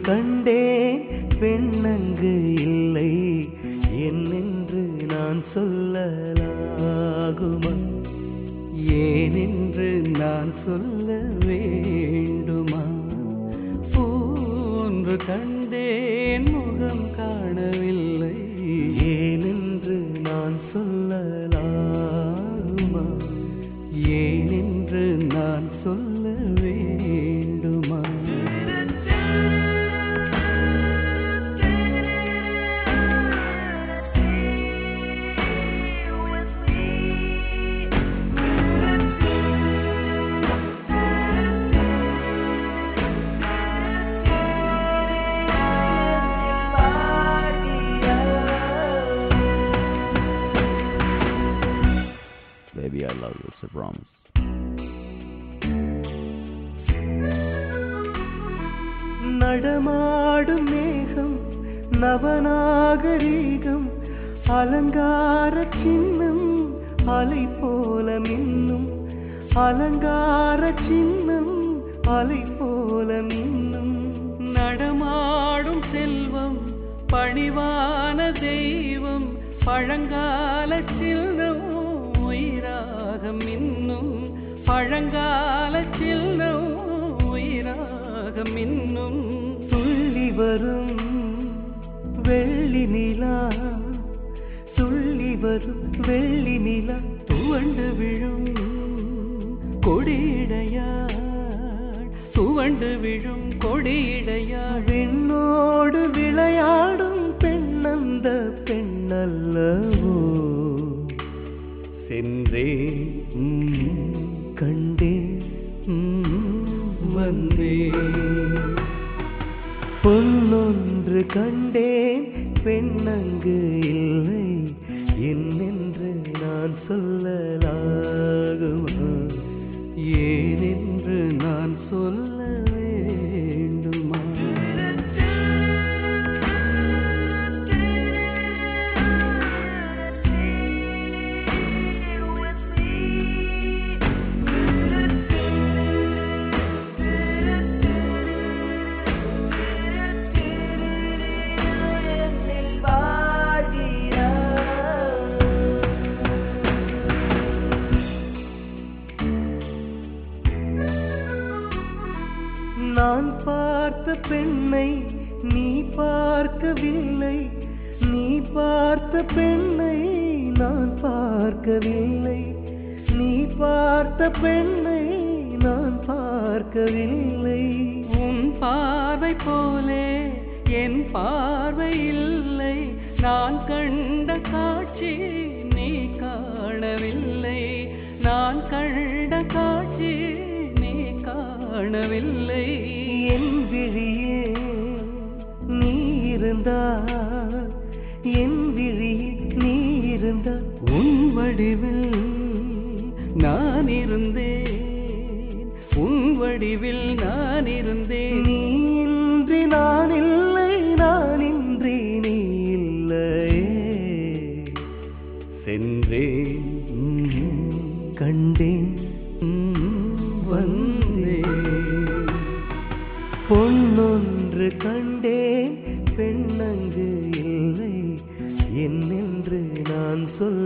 கண்டேன் பெண்ணங்கு இல்லை என்னென்று நான் சொல்லலாகுமா ஏனென்று நான் சொல்ல வேண்டுமா போன்று கண்டேன் முகம் காணவில்லை ஏனென்று நான் சொல்லலாகுமா ஏனென்று நான் சொல்ல வேண்டுமா Baby, I love you, it's a promise. நடமாடும் மேகம் நவநாகரீகம் அலங்கார சின்னம் அலை போல மின்னும் அலங்கார சின்னம் அலை போல மின்னும் நடமாடும் செல்வம் பணிவான தெய்வம் பழங்கால சின்னம் உயிராக மின்னும் பழங்கால சின்னம் உயிராக மின்னும் துள்ளி வரும் வெள்ளி நிலா துள்ளி வரும் வெள்ளி நிலா துவண்டு விழும் கொடியிடையாள் துவண்டு விழும் கொடியிடையாள் பெண்ணோடு விளையாடும் பெண்ணந்த பெண்ணல்லவோ சென்றேன் ம், கண்டேன் ம், வந்தேன் பொன்னொன்று கண்டேன் பெண்ணங்கு இல்லை என்னென்று நான் சொல்லலாகுமா ஏனென்று நான் சொல்ல வேண்டுமா நான் பார்த்த பெண்ணை நீ பார்க்கவில்லை நீ பார்த்த பெண்ணை நான் பார்க்கவில்லை நீ பார்த்த பெண்ணை நான் பார்க்கவில்லை உன் பார்வை போலே என் பார்வை இல்லை நான் கண்ட காட்சி நீ காணவில்லை நான் கண்ட காட்சி நீ காணவில்லை என் விழியே நீ இருந்தால் என் விழியில் நீ இருந்தால் உன் வடிவில் நான் இருந்தேன் உன் வடிவில் நான் இருந்தேன் நீ இன்றி நான் இல்லை நான் இன்றி நீ இல்லையே சென்றேன் ம், கண்டேன் ம், வந்தேன் பொன்னொன்று கண்டேன் பெண்ணங்கு இல்லை என்னென்று நான் சொல்ல